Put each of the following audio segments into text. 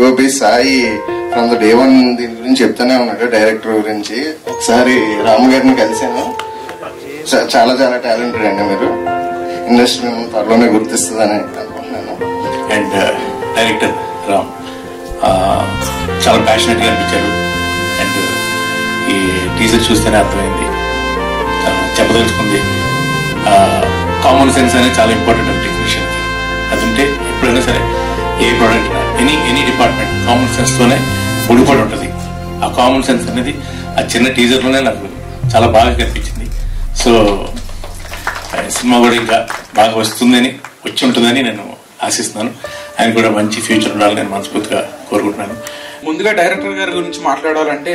Gopi Sai from the day one దీని గురించి చెప్తానే ఉన్నాడు డైరెక్టర్ గురించి ఒకసారి రామ్ గారిని కలిశాను చా- చాలా చాలా టాలెంటెడ్ అండి మీరు ఇండస్ట్రీ మిమ్మల్ని త్వరలోనే గుర్తిస్తుందని అనుకుంటున్నాను అండ్ డైరెక్టర్ రామ్ ఆ, చాలా ప్యాషనెట్ గా అనిపించారు అండ్ ఈ టీజర్ చూస్తేనే అర్థమైంది ఆ, చెప్పదలుచుకుంది కామన్ సెన్స్ అనేది చాలా ఇంపార్టెంట్ టెక్నీషియన్ కి అది ఉంటే ఎప్పుడైనా సరే ఏ product any any department common sense తోనే ముడిపడి ఉంటుంది ఆ కామన్ సెన్స్ అనేది ఆ చిన్న టీజర్ లోనే నాకు చాలా బాగా కనిపించింది సో ఆ సినిమా కూడా ఇంకా బాగా వస్తుందని వచ్చి ఉంటుందని నేను ఆశిస్తున్నాను ఆయన కూడా మంచి ఫ్యూచర్ ఉండాలని నేను మనస్ఫూర్తిగా కోరుకుంటున్నాను ముందుగా డైరెక్టర్ గారి గురించి మాట్లాడాలంటే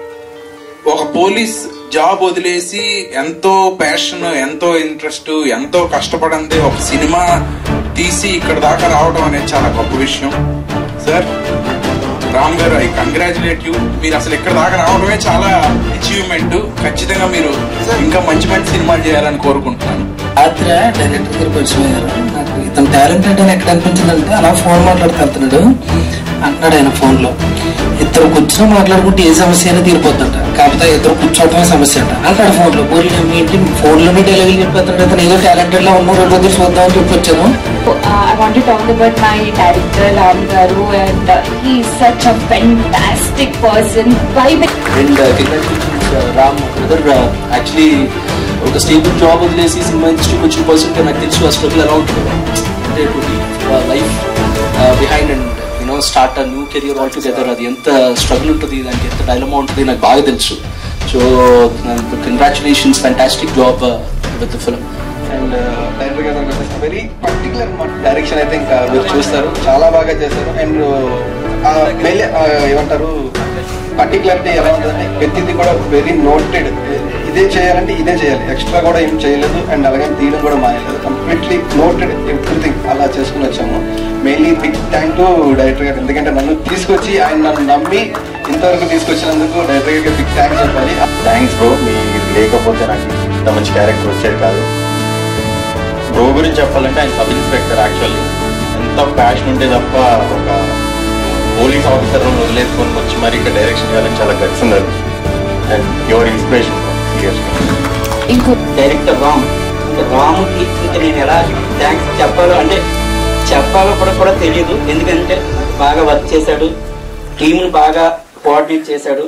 ఒక పోలీస్ జాబ్ వదిలేసి ఎంతో ప్యాషన్ ఎంతో ఇంట్రెస్ట్ ఎంతో కష్టపడింది ఒక సినిమా తీసి ఇక్కడ దాకా రావడం అనేది చాలా గొప్ప విషయం సార్ రామ్ గారు ఐ కంగ్రాచులేట్ యూ మీరు అసలు ఇక్కడ దాకా రావడమే చాలా అచీవ్మెంట్ ఖచ్చితంగా మీరు ఇంకా మంచి మంచి సినిమాలు చేయాలని కోరుకుంటున్నాను రాత్రి డైరెక్టర్ గారు పరిచయం అయ్యారు నాకు ఇతను టాలెంటెడ్ అని ఎక్కడ అనిపించిందంటే అలా ఫోన్ మాట్లాడుతూ వెళ్తున్నాడు అంటున్నాడు ఆయన ఫోన్ లో ఇద్దరు కూర్చొని మాట్లాడుకుంటే ఏ సమస్య అయినా తీరిపోతుంట కాకపోతే ఇద్దరు కూర్చోవటమే సమస్య అంట అంటాడు ఫోన్ లో పోలీ మీ ఇంటి ఫోన్ లోనే డెలివరీ చెప్పేస్తాడు ఇతను ఏదో టాలెంటెడ్ లా ఉన్నారు రెండు రోజులు చూద్దామని చెప్పి వచ్చాను Uh, I want to talk about my director Ram Garu and uh, he is such a fantastic person. Why? Be- and congratulations Ram brother actually ఒక స్టేబుల్ జాబ్ వదిలేసి సినిమా ఇండస్ట్రీకి వచ్చిన పర్సన్ నాకు తెలుసు ఆ స్ట్రగుల్ ఎలా ఉంటుంది అంటే life behind and you know start new career all together అది ఎంత స్ట్రగుల్ ఉంటుంది దానికి ఎంత డైలమా ఉంటుంది నాకు బాగా తెలుసు so congratulations fantastic job with film and director గారు వెరీ పర్టికులర్ డైరెక్షన్ అయితే ఇంకా మీరు చూస్తారు చాలా బాగా చేశారు అండ్ మెయిన్ ఏమంటారు పర్టికులారిటీ ఎలా ఉంటుందంటే ప్రతిదీ కూడా వెరీ నోటెడ్ ఇదే చేయాలంటే ఇదే చేయాలి ఎక్స్ట్రా కూడా ఏం చేయలేదు అండ్ అలాగే తీయడం కూడా మాయలేదు కంప్లీట్లీ నోటెడ్ ఎవ్రీథింగ్ అలా చేసుకుని వచ్చాము mainly big thank to director గారు ఎందుకంటే నన్ను తీసుకొచ్చి ఆయన నన్ను నమ్మి ఇంతవరకు తీసుకొచ్చినందుకు డైరెక్టర్ గారికి బిగ్ థ్యాంక్స్ చెప్పాలి థ్యాంక్స్ బ్రో మీరు లేకపోతే నాకు ఇంత మంచి క్యారెక్టర్ వచ్చేది కాదు బ్రో గురించి చెప్పాలంటే ఆయన సబ్ ఇన్స్పెక్టర్ యాక్చువల్లీ ఎంత ప్యాషన్ ఉంటే తప్ప ఒక పోలీస్ ఆఫీసర్ వదిలేసుకొని వచ్చి మరి ఇక్కడ డైరెక్షన్ చేయాలని చాలా గట్స్ ఉన్నది అండ్ యువర్ ఇన్స్పిరేషన్ సీరియస్గా ఇంకో డైరెక్టర్ రామ్ రాముకి ఇంకా నేను ఎలా థ్యాంక్స్ చెప్పాలో అంటే చెప్పాలో కూడా కూడా తెలియదు ఎందుకంటే బాగా వర్క్ చేశాడు టీంని బాగా కోఆర్డినేట్ చేశాడు